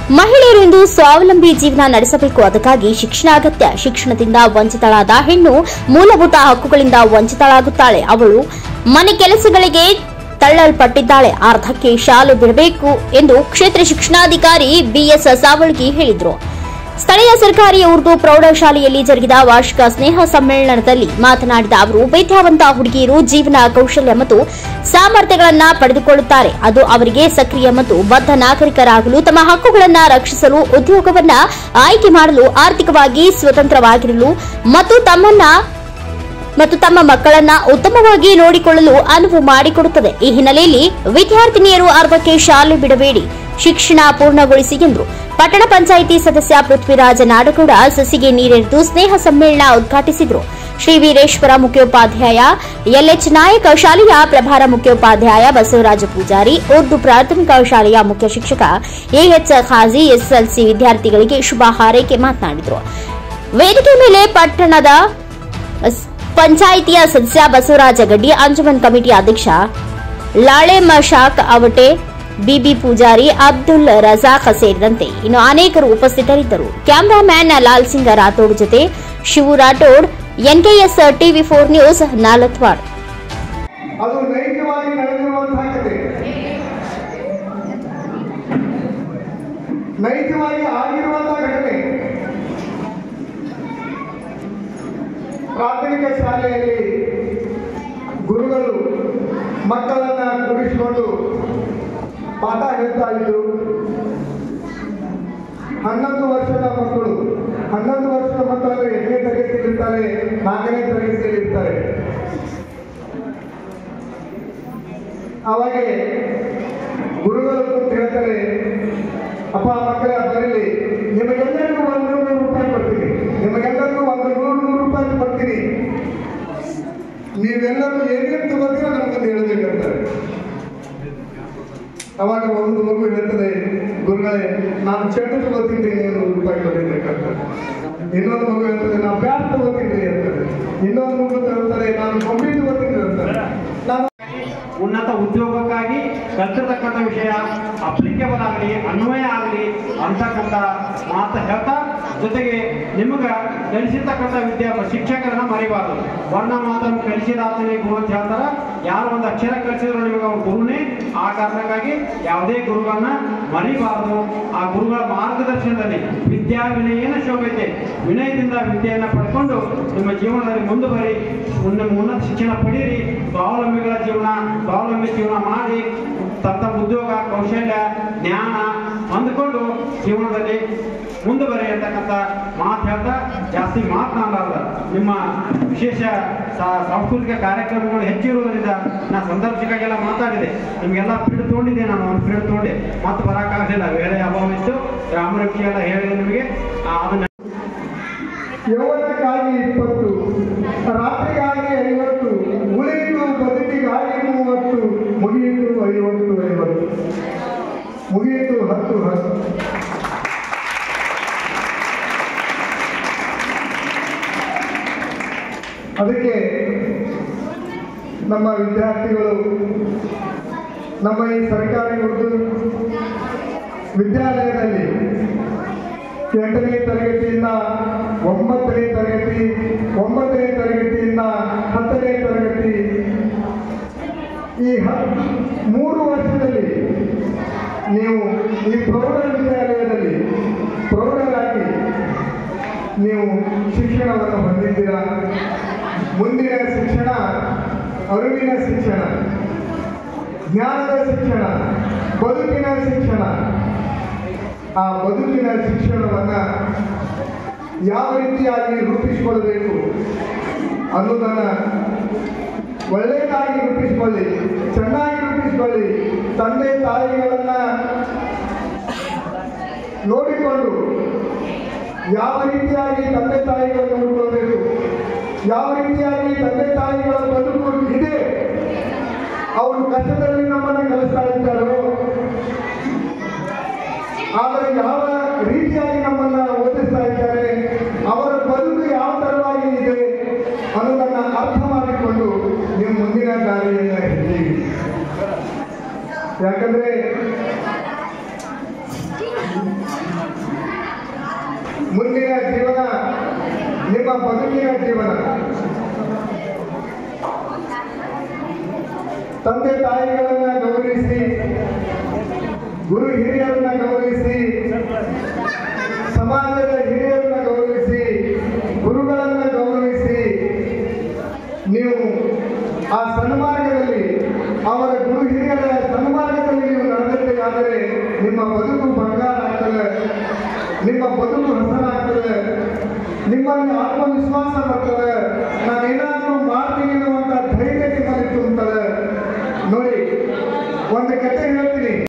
ಮಹಿಳೆಯರು ಇಂದು ಸ್ವಾವಲಂಬಿ ಜೀವನ ನಡೆಸಬೇಕು ಅದಕ್ಕಾಗಿ ಶಿಕ್ಷಣ ಅಗತ್ಯ ಶಿಕ್ಷಣದಿಂದ ವಂಚಿತಳಾದ ಹೆಣ್ಣು ಮೂಲಭೂತ ಹಕ್ಕುಗಳಿಂದ ವಂಚಿತಳಾಗುತ್ತಾಳೆ ಅವಳು ಮನೆ ಕೆಲಸಗಳಿಗೆ ತಳ್ಳಲ್ಪಟ್ಟಿದ್ದಾಳೆ ಅರ್ಧಕ್ಕೆ ಶಾಲೆ ಬಿಡಬೇಕು ಎಂದು ಕ್ಷೇತ್ರ ಶಿಕ್ಷಣಾಧಿಕಾರಿ ಬಿಎಸ್ ಸಾವಳ್ಗಿ ಹೇಳಿದರು ಸ್ಥಳೀಯ ಸರ್ಕಾರಿ ಉರ್ದು ಪ್ರೌಢಶಾಲೆಯಲ್ಲಿ ಜರುಗಿದ ವಾರ್ಷಿಕ ಸ್ನೇಹ ಸಮ್ಮೇಳನದಲ್ಲಿ ಮಾತನಾಡಿದ ಅವರು ವಿದ್ಯಾವಂತ ಹುಡುಗಿಯರು ಜೀವನ ಕೌಶಲ್ಯ ಮತ್ತು ಸಾಮರ್ಥ್ಯಗಳನ್ನು ಪಡೆದುಕೊಳ್ಳುತ್ತಾರೆ ಅದು ಅವರಿಗೆ ಸಕ್ರಿಯ ಮತ್ತು ಬದ್ಧ ನಾಗರಿಕರಾಗಲು ತಮ್ಮ ಹಕ್ಕುಗಳನ್ನು ರಕ್ಷಿಸಲು ಉದ್ಯೋಗವನ್ನ ಆಯ್ಕೆ ಮಾಡಲು ಆರ್ಥಿಕವಾಗಿ ಸ್ವತಂತ್ರವಾಗಿರಲು ಮತ್ತು ತಮ್ಮನ್ನ ಮತ್ತು ತಮ್ಮ ಮಕ್ಕಳನ್ನ ಉತ್ತಮವಾಗಿ ನೋಡಿಕೊಳ್ಳಲು ಅನುವು ಮಾಡಿಕೊಡುತ್ತದೆ ಈ ಹಿನ್ನೆಲೆಯಲ್ಲಿ ವಿದ್ಯಾರ್ಥಿನಿಯರು ಅರ್ಧಕ್ಕೆ ಶಾಲೆ ಬಿಡಬೇಡಿ ಶಿಕ್ಷಣ ಪೂರ್ಣಗೊಳಿಸಿ ಎಂದರು ಪಟ್ಟಣ ಪಂಚಾಯಿತಿ ಸದಸ್ಯ ಪೃಥ್ವಿರಾಜ ನಾಡಗೌಡ ಸಸಿಗೆ ನೀರೆರೆದು ಸ್ನೇಹ ಸಮ್ಮೇಳನ ಉದ್ಘಾಟಿಸಿದರು ಶ್ರೀ ವೀರೇಶ್ವರ ಮುಖ್ಯೋಪಾಧ್ಯಾಯ ಎಲ್ಎಚ್ ನಾಯಕ ಶಾಲೆಯ ಪ್ರಭಾರ ಮುಖ್ಯೋಪಾಧ್ಯಾಯ ಬಸವರಾಜ ಪೂಜಾರಿ ಉರ್ದು ಪ್ರಾಥಮಿಕ ಶಾಲೆಯ ಮುಖ್ಯ ಶಿಕ್ಷಕ ಎಎಚ್ ಖಾಜಿ ಎಸ್ಎಲ್ಸಿ ವಿದ್ಯಾರ್ಥಿಗಳಿಗೆ ಶುಭ ಹಾರೈಕೆ ಮಾತನಾಡಿದರು ವೇದಿಕೆ ಮೇಲೆ ಪಟ್ಟಣದ ಸ್- ಪಂಚಾಯಿತಿಯ ಸದಸ್ಯ ಬಸವರಾಜ ಗಡ್ಡಿ ಅಂಜುಮನ್ ಕಮಿಟಿ ಅಧ್ಯಕ್ಷ ಲಾಳೆ ಮಶಾಕ್ ಅವಟೆ ಬಿಬಿ ಪೂಜಾರಿ ಅಬ್ದುಲ್ ರಜಾಕ್ ಸೇರಿದಂತೆ ಇನ್ನು ಅನೇಕರು ಉಪಸ್ಥಿತರಿದ್ದರು ಕ್ಯಾಮರಾಮ್ಯಾನ್ ಲಾಲ್ ಸಿಂಗ್ ರಾಥೋಡ್ ಜೊತೆ Shivu Rathod NKS TV four news Nalatwad ಅದು ನೈಜವಾಗಿ ನಡೆದಿರುವಂತಹ ಕತೆ ನೈಜವಾಗಿ ಆಗಿರುವಂತಹ ಘಟನೆ ಪ್ರಾಥಮಿಕ ಶಾಲೆಯಲ್ಲಿ ಗುರುಗಳು ಮಕ್ಕಳನ್ನ ಕೂಡಿಸಿಕೊಂಡು ಪಾಠ ಹೇಳ್ತಾ ಇದ್ರು ಹನ್ನೊಂದು ವರ್ಷದ ಮಕ್ಕಳು ಹನ್ನೊಂದು ವರ್ಷದ ಮಕ್ಕಳು ಎಂಟನೇ ತರಗತಿಯಲ್ಲಿ ಇರ್ತಾರೆ ನಾಲ್ಕನೇ ತರಗತಿಯಲ್ಲಿ ಇರ್ತಾರೆ ಅವಾಗೆ ಗುರುಗಳು ಕೂತು ಹೇಳ್ತಾರೆ ಅಪ್ಪ ಮಕ್ಕಳ ಬರಲಿ ನಿಮಗೆಲ್ಲರಿಗೂ ಒಂದು ನೂರು ನೂರು ರೂಪಾಯಿ ಕೊಡ್ತೀನಿ ನಿಮಗೆಲ್ಲರಿಗೂ ಒಂದು ನೂರು ನೂರು ರೂಪಾಯಿ ಕೊಡ್ತೀನಿ ನೀವೆಲ್ಲರೂ ಏನೇನು ತಗೋತೀರೋ ನಮಗೊಂದು ಹೇಳ್ಬೇಕಂತಾರೆ ಅವಾಗ ಒಂದು ಮಗು ಹೇಳ್ತದೆ ಗುರುಗಳೇ ನಾನು ಚೆಂಡು ತಗೋತೀನಿ ನೀವು ನೂರು ರೂಪಾಯಿ ಕೊಡಬೇಕಂತ ಇನ್ನೊಂದು ಮಗು ಹೇಳ್ತದೆ ನಾನು ಬ್ಯಾಟ್ ತಗೋತೀನಿ ಅಂತಾರೆ ಇನ್ನೊಂದು ಮಗು ಹೇಳ್ತಾರೆ ನಾನು ಗೊಂಬೆ ತಗೋತೀನಿ ಅಂತಾರೆ ನಾನು ಉನ್ನತ ಉದ್ಯೋಗಕ್ಕಾಗಿ ಕಲ್ತಿರ್ತಕ್ಕಂಥ ವಿಷಯ ಅಪ್ಲಿಕೇಬಲ್ ಆಗಲಿ ಅನ್ವಯ ಆಗಲಿ ಅಂತಕ್ಕಂಥ ಮಾತು ಹೇಳ್ತಾ ಜೊತೆಗೆ ನಿಮಗೆ ಕಲಿಸಿರ್ತಕ್ಕಂಥ ವಿದ್ಯಾ ಶಿಕ್ಷಕರನ್ನ ಮರಿಬಾರ್ದು ವರ್ಣ ಮಾತ್ರ ಕಲಿಸಿದಾತನೇ ಗುರು ಅಂತ ಹೇಳ್ತಾರ ಯಾರು ಒಂದು ಅಕ್ಷರ ಕಲಿಸಿದ್ರು ನಿಮಗೆ ಅವ್ರ ಗುರುನೇ ಆ ಕಾರಣಕ್ಕಾಗಿ ಯಾವುದೇ ಗುರುಗಳನ್ನ ಮರಿಬಾರದು ಆ ಗುರುಗಳ ಮಾರ್ಗದರ್ಶನದಲ್ಲಿ ವಿದ್ಯಾ ವಿನಯನ ಶೋಭೈತೆ ವಿನಯದಿಂದ ವಿದ್ಯೆಯನ್ನ ಪಡ್ಕೊಂಡು ನಿಮ್ಮ ಜೀವನದಲ್ಲಿ ಮುಂದುವರಿ ಉನ್ನ- ಉನ್ನತ ಶಿಕ್ಷಣ ಪಡೀರಿ ಸ್ವಾವಲಂಬಿಗಳ ಜೀವನ ಸ್ವಾವಲಂಬಿ ಜೀವನ ಮಾಡಿ ತಮ್ಮ ತಮ್ಮ ಉದ್ಯೋಗ ಕೌಶಲ್ಯ ಜ್ಞಾನ ಹೊಂದಿಕೊಂಡು ಜೀವನದಲ್ಲಿ ಮುಂದುವರಿ ಅಂತಕ್ಕಂಥ ಮಾತು ಹೇಳ್ತಾ ಜಾಸ್ತಿ ಮಾತನಾಡಲಾರ್ದ ನಿಮ್ಮ ವಿಶೇಷ ಸಾ- ಸಾಂಸ್ಕೃತಿಕ ಕಾರ್ಯಕ್ರಮಗಳು ಹೆಚ್ಚಿರುವುದರಿಂದ ನಾ ಸಂದರ್ಶಕರಿಗೆಲ್ಲ ಮಾತಾಡಿದೆ ನಿಮಗೆಲ್ಲ ಪೀಡ್ ತೊಗೊಂಡಿದ್ದೆ ನಾನು ಒಂದು ಪೀಡ್ ತೊಗೊಂಡೆ ಮತ್ತೆ ಬರೋಕ್ಕಾಗಲಿಲ್ಲ ವೇಳೆ ಅಭಾವ ಇತ್ತು ಗ್ರಾಮೀಣ ವಿಷಯ ಎಲ್ಲ ಹೇಳಿದೆ ನಿಮಗೆ ಆ, ಅದನ್ನ ಯೌವನಕ್ಕಾಗಿ ಇಪ್ಪತ್ತು ರಾತ್ರಿಗಾಗಿ ಐವತ್ತು ಉಳಿಯಿತು ಬದುಕಿಗಾಗಿ ಮೂವತ್ತು ಮುಗಿಯಿತು ಐವತ್ತು ಐವತ್ತು ಮುಗಿಯಿತು ಹತ್ತು ಹತ್ತು ಅದಕ್ಕೆ ನಮ್ಮ ವಿದ್ಯಾರ್ಥಿಗಳು ನಮ್ಮ ಈ ಸರ್ಕಾರಿ ಉರ್ದು ವಿದ್ಯಾಲಯದಲ್ಲಿ ಎಂಟನೇ ತರಗತಿಯಿಂದ ಒಂಬತ್ತನೇ ತರಗತಿ ಒಂಬತ್ತನೇ ತರಗತಿಯಿಂದ ಹತ್ತನೇ ತರಗತಿ ಈ ಹ ಮೂರು ವರ್ಷದಲ್ಲಿ ನೀವು ಈ ಪ್ರೌಢ ವಿದ್ಯಾಲಯದಲ್ಲಿ ಪ್ರೌಢರಾಗಿ ನೀವು ಶಿಕ್ಷಣವನ್ನು ಹೊಂದಿದ್ದೀರಾ ಮುಂದಿನ ಶಿಕ್ಷಣ ಅರಿವಿನ ಶಿಕ್ಷಣ ಜ್ಞಾನದ ಶಿಕ್ಷಣ ಬದುಕಿನ ಶಿಕ್ಷಣ ಆ ಬದುಕಿನ ಶಿಕ್ಷಣವನ್ನ ಯಾವ ರೀತಿಯಾಗಿ ರೂಪಿಸಿಕೊಳ್ಳಬೇಕು ಅನ್ನೋದನ್ನ ಒಳ್ಳೆಯದಾಗಿ ರೂಪಿಸಿಕೊಳ್ಳಿ ಚೆನ್ನಾಗಿ ರೂಪಿಸಿಕೊಳ್ಳಿ ತಂದೆ ತಾಯಿಗಳನ್ನ ನೋಡಿಕೊಂಡು ಯಾವ ರೀತಿಯಾಗಿ ತಂದೆ ತಾಯಿಗಳನ್ನು ನೋಡಿಕೊಳ್ಳಬೇಕು ಯಾವ ರೀತಿಯಾಗಿ ತಂದೆ ತಾಯಿಗಳ ಬದುಕು ಇದೆ ಅವರು ಕಷ್ಟದಲ್ಲಿ ನಮ್ಮನ್ನು ಕಲಿಸ್ತಾ ಇದ್ದಾರೋ ಆದರೆ ಯಾವ ರೀತಿಯಾಗಿ ನಮ್ಮನ್ನ ಓದಿಸ್ತಾ ಇದ್ದಾರೆ ಅವರ ಬದುಕು ಯಾವ ತರವಾಗಿ ಇದೆ ಅನ್ನೋದನ್ನ ಅರ್ಥ ಮಾಡಿಕೊಂಡು ನೀವು ಮುಂದಿನ ದಾರಿಯನ್ನ ಹಿಡಿಯಿರಿ ಯಾಕಂದ್ರೆ ಬದುಕಿನ ಜೀವನ ತಂದೆ ತಾಯಿಗಳನ್ನ ಗೌರವಿಸಿ ಗುರು ಹಿರಿಯರನ್ನ ಗೌರವಿಸಿ ಸಮಾಜದ ಹಿರಿಯರನ್ನ ಗೌರವಿಸಿ ಗುರುಗಳನ್ನ ಗೌರವಿಸಿ ನೀವು ಆ ಸನ್ಮಾರ್ಗದಲ್ಲಿ ಅವರ ಗುರು ಹಿರಿಯರ ಸನ್ಮಾರ್ಗದಲ್ಲಿ ನೀವು ನಡೆದಂತೆ ಆದರೆ ನಿಮ್ಮ ಬದುಕು ಬಂಗಾರ ಆಗ್ತದೆ ನಿಮ್ಮ ಬದುಕು ಹಸನಾಗ್ತದೆ ನಿಮ್ಮಲ್ಲಿ ಆತ್ಮವಿಶ್ವಾಸ ಬರ್ತದೆ ನಾನೇನಾದ್ರೂ